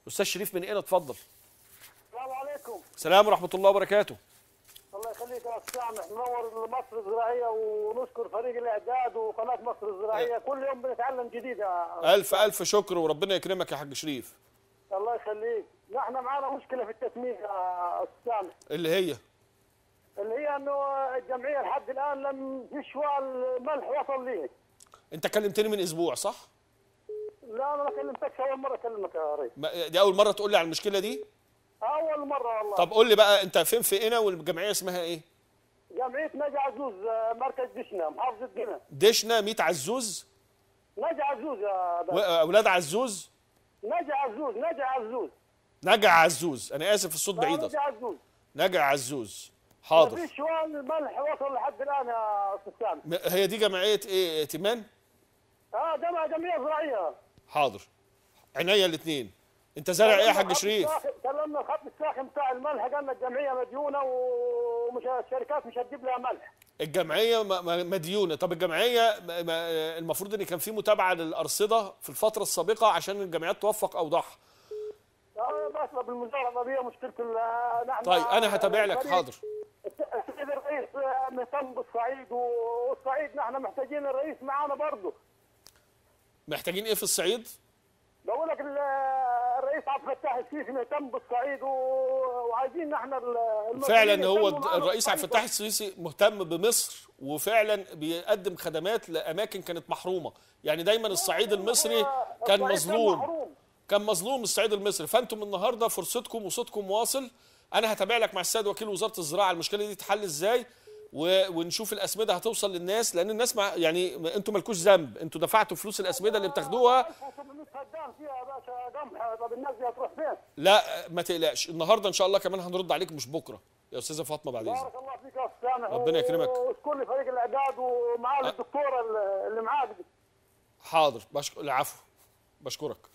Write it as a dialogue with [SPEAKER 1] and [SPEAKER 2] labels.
[SPEAKER 1] استاذ شريف من هنا اتفضل
[SPEAKER 2] السلام عليكم
[SPEAKER 1] السلام ورحمه الله وبركاته
[SPEAKER 2] الله يخليك يا استاذ سامح منور مصر الزراعيه ونشكر فريق الاعداد وقناه مصر الزراعيه كل يوم بنتعلم جديد يا
[SPEAKER 1] الف الف شكر وربنا يكرمك يا حاج شريف
[SPEAKER 2] الله يخليك نحن معنا مشكله في التسمية يا استاذ سامح
[SPEAKER 1] اللي هي
[SPEAKER 2] اللي هي انه الجمعيه لحد الان لم يشوى الملح وصل ليه
[SPEAKER 1] انت كلمتني من اسبوع صح
[SPEAKER 2] لا انا ما كلمتكش اول مره اكلمك يا ريس
[SPEAKER 1] ما- دي اول مره تقول لي على المشكله دي
[SPEAKER 2] اول مره والله
[SPEAKER 1] طب قول لي بقى انت فين في هنا والجمعيه اسمها ايه
[SPEAKER 2] جمعيه نجا عزوز آه، مركز دشنا محافظه قنا
[SPEAKER 1] دشنا ميت عزوز
[SPEAKER 2] نجا عزوز يا ده.
[SPEAKER 1] واولاد عزوز
[SPEAKER 2] نجا عزوز نجا عزوز
[SPEAKER 1] نجع عزوز انا اسف الصوت بعيد
[SPEAKER 2] نجا
[SPEAKER 1] أصلاً.
[SPEAKER 2] عزوز
[SPEAKER 1] نجع عزوز
[SPEAKER 2] ما
[SPEAKER 1] حاضر
[SPEAKER 2] فيش شوال الملح وصل لحد الان يا استاذ سامي
[SPEAKER 1] م- هي دي جمعيه ايه ائتمان
[SPEAKER 2] اه جمع جمعيه زراعيه
[SPEAKER 1] حاضر عينيا الاثنين انت زارع ايه يا حاج شريف
[SPEAKER 2] كلمنا الخط الساخن بتاع الملح قالنا الجمعيه مديونه ومش الشركات مش هتجيب لها ملح
[SPEAKER 1] الجمعيه م- م- مديونه طب الجمعيه م- م- المفروض ان كان في متابعه للارصده في الفتره السابقه عشان الجمعيات توفق اوضاعها
[SPEAKER 2] آه بس بالمزارعه هي مشكله ال- نحن
[SPEAKER 1] طيب انا هتابع لك
[SPEAKER 2] الفريق-
[SPEAKER 1] حاضر
[SPEAKER 2] السيد الرئيس آه، مهتم بالصعيد والصعيد نحن محتاجين الرئيس معانا برضه
[SPEAKER 1] محتاجين ايه في الصعيد
[SPEAKER 2] بقول لك ال- الرئيس عبد الفتاح السيسي مهتم بالصعيد و- وعايزين نحن ال- المسؤولين
[SPEAKER 1] فعلا هو
[SPEAKER 2] يهتموا معانا
[SPEAKER 1] الرئيس عبد
[SPEAKER 2] بالصعيد.
[SPEAKER 1] الفتاح السيسي مهتم بمصر وفعلا بيقدم خدمات لاماكن كانت محرومه يعني دايما الصعيد المصري
[SPEAKER 2] هو
[SPEAKER 1] كان
[SPEAKER 2] الصعيد
[SPEAKER 1] مظلوم
[SPEAKER 2] محروم.
[SPEAKER 1] كان مظلوم الصعيد المصري فانتم النهارده فرصتكم وصوتكم واصل انا هتابع لك مع السيد وكيل وزاره الزراعه المشكله دي تتحل ازاي و... ونشوف الاسمده هتوصل للناس لان الناس مع... يعني انتوا مالكوش ذنب انتوا دفعتوا فلوس الاسمده اللي بتاخدوها
[SPEAKER 2] 1800 فدان فيها يا باشا قمح طب الناس دي هتروح فين؟
[SPEAKER 1] لا ما تقلقش النهارده ان شاء الله كمان هنرد عليك مش بكره يا استاذه فاطمه بعد اذنك
[SPEAKER 2] بارك الله فيك يا استاذ سامح
[SPEAKER 1] ربنا يكرمك.
[SPEAKER 2] واشكر لي فريق الاعداد ومعاه الدكتوره اللي معاك دي
[SPEAKER 1] حاضر بشكر العفو بشكرك